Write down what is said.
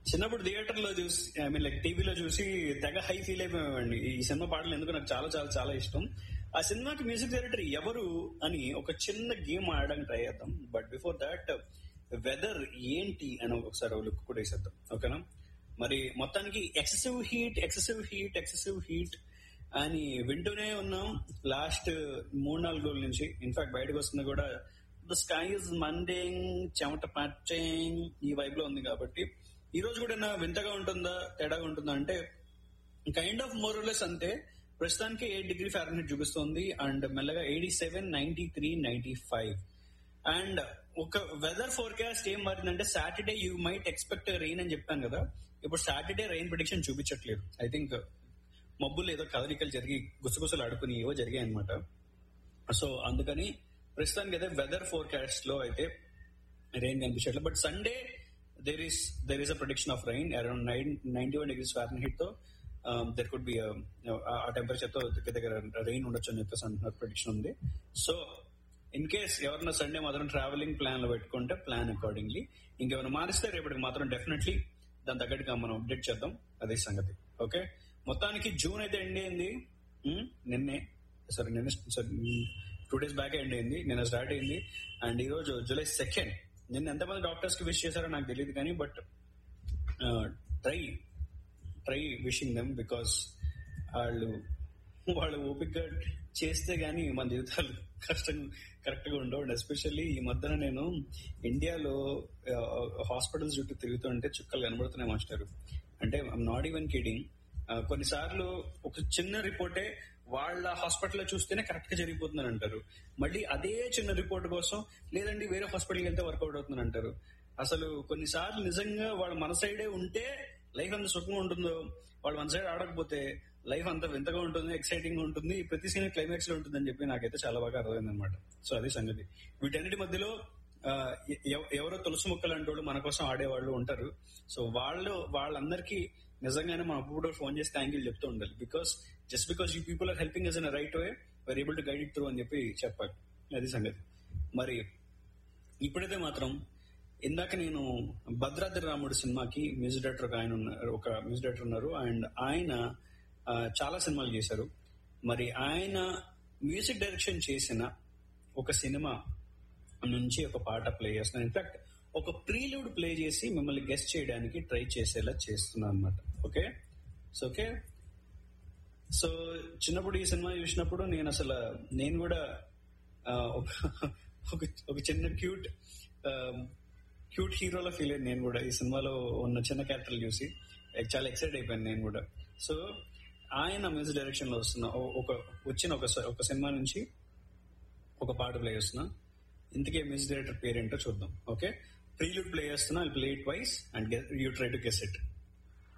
చిన్నప్పుడు థియేటర్ లో చూసి ఐ మీన్ లైక్ టీవీలో చూసి తెగ హై ఫీల్ అయిపోయామండి ఈ సినిమా పాటలు ఎందుకు నాకు చాలా చాలా చాలా ఇష్టం ఆ సినిమాకి మ్యూజిక్ డైరెక్టర్ ఎవరు అని ఒక చిన్న గేమ్ ఆడడానికి ట్రై చేద్దాం బట్ బిఫోర్ దాట్ వెదర్ ఏంటి అని ఒకసారి లుక్ కూడా వేసేద్దాం ఓకేనా మరి మొత్తానికి excessive heat excessive heat excessive heat అని వింటూనే ఉన్నాం లాస్ట్ మూడు నాలుగు రోజుల నుంచి ఇన్ఫాక్ట్ బయటకు వస్తుంది కూడా ద స్కై ఇస్ మండింగ్ చెమట పట్టింగ్ ఈ వైబ్ లో ఉంది కాబట్టి ఈ రోజు కూడా నా వింతగా ఉంటుందా తేడాగా ఉంటుందా అంటే కైండ్ ఆఫ్ మోరలెస్ అంతే ప్రస్తుతానికి ఎయిట్ డిగ్రీ ఫారెన్హీట్ చూపిస్తుంది అండ్ మెల్లగా eighty seven ninety three ninety five and ఒక వెదర్ ఫోర్కాస్ట్ ఏం మారిందంటే Saturday you might expect rain అని చెప్పాను కదా ఇప్పుడు సాటర్డే రెయిన్ ప్రిడిక్షన్ చూపించట్లేదు ఐ థింక్ మబ్బులు ఏదో కదలికలు జరిగి గుసగుసలు ఆడుకుని ఏవో జరిగాయి అనమాట సో అందుకని ప్రస్తుతానికి అయితే వెదర్ ఫోర్కాస్ట్ లో అయితే రెయిన్ కనిపించట్లేదు but Sunday there is there is a prediction of rain around nine ninety one degrees Fahrenheit తో there could be a temperature తో దగ్గర దగ్గర రెయిన్ ఉండొచ్చు అని చెప్పేసి అంటున్నారు ప్రొడిక్షన్ ఉంది సో ఇన్ కేస్ ఎవరైనా సండే మాత్రం ట్రావెలింగ్ ప్లాన్ లో పెట్టుకుంటే ప్లాన్ అకార్డింగ్లీ ఇంకెవరైనా మారిస్తే రేపటికి మాత్రం డెఫినెట్లీ దాని తగ్గట్టుగా మనం అప్డేట్ చేద్దాం అదే సంగతి ఓకే మొత్తానికి జూన్ అయితే ఎండ్ అయింది ఉమ్, నిన్నే సారీ నిన్న sorry two days back end అయింది నిన్న స్టార్ట్ అయింది అండ్ ఈ రోజు జూలై సెకండ్ నిన్న ఎంతమంది డాక్టర్స్ కి విష్ చేశారో నాకు తెలియదు కానీ but try try wishing them because వాళ్ళు వాళ్ళు ఓపిక చేస్తే గానీ మన జీవితాలు కష్టం కరెక్ట్ గా ఉండవు అండ్ ఎస్పెషల్లీ ఈ మధ్యన నేను ఇండియాలో హాస్పిటల్స్ చుట్టూ తిరుగుతుంటే చుక్కలు కనబడుతున్నాయి మాస్టర్ అంటే నాట్ ఈవెన్ కిడింగ్ కొన్నిసార్లు ఒక చిన్న రిపోర్టే వాళ్ళ హాస్పిటల్లో చూస్తేనే కరెక్ట్ గా జరిగిపోతుందని అంటారు మళ్ళీ అదే చిన్న రిపోర్ట్ కోసం లేదండి వేరే హాస్పిటల్కి వెళ్తే వర్కౌట్ అవుతుందని అంటారు అసలు కొన్నిసార్లు నిజంగా వాళ్ళ మన సైడే ఉంటే లైఫ్ అంత సుఖంగా ఉంటుందో వాళ్ళు మన సైడ్ ఆడకపోతే లైఫ్ అంత వింతగా ఉంటుంది ఎక్సైటింగ్ గా ఉంటుంది ప్రతి సీన్ క్లైమాక్స్ లో ఉంటుందని చెప్పి నాకైతే చాలా బాగా అర్థమైంది అనమాట సో అదే సంగతి వీటన్నిటి మధ్యలో ఆ, ఎవ- ఎవరో తులసి మొక్కలు అంటోళ్ళు మన కోసం ఆడేవాళ్ళు ఉంటారు సో వాళ్ళు వాళ్ళందరికీ నిజంగానే మనం అప్పుడు ఫోన్ చేసి థ్యాంక్ యూ చెప్తూ ఉండాలి because just because you people are helping is in right way were able to guide it through అని చెప్పి చెప్పాలి అది సంగతి మరి ఇప్పుడైతే మాత్రం ఇందాక నేను భద్రాద్రి రాముడు సినిమాకి మ్యూజిక్ డైరెక్టర్ ఒక ఆయన ఉన్నారు ఒక మ్యూజిక్ డైరెక్టర్ ఉన్నారు అండ్ ఆయన ఆ, చాలా సినిమాలు చేశారు మరి ఆయన మ్యూజిక్ డైరెక్షన్ చేసిన ఒక సినిమా నుంచి ఒక పాట ప్లే చేస్తున్నాను ఇన్ఫాక్ట్ ఒక ప్రీలూడ్ ప్లే చేసి మిమ్మల్ని గెస్ట్ చేయడానికి ట్రై చేసేలా చేస్తున్నాను అనమాట ఓకే సో ఓకే సో చిన్నప్పుడు ఈ సినిమా చూసినప్పుడు నేను అసలు నేను కూడా ఆ, ఒక- ఒక ఒక చిన్న క్యూట్ క్యూట్ హీరోలో ఫీల్ అయ్యాను నేను కూడా ఈ సినిమాలో ఉన్న చిన్న క్యారెక్టర్లు చూసి చాలా ఎక్సైట్ అయిపోయాను నేను కూడా సో ఆయన మ్యూజిక్ డైరెక్షన్ లో వస్తున్న ఓ- ఒక వచ్చిన ఒక స- ఒక సినిమా నుంచి ఒక పాట ప్లే చేస్తున్నా ఇంతకే మ్యూజిక్ డైరెక్టర్ పేరేంటో చూద్దాం ఓకే ప్రీలూడ్ ప్లే చేస్తున్నా play it twice and you try to guess it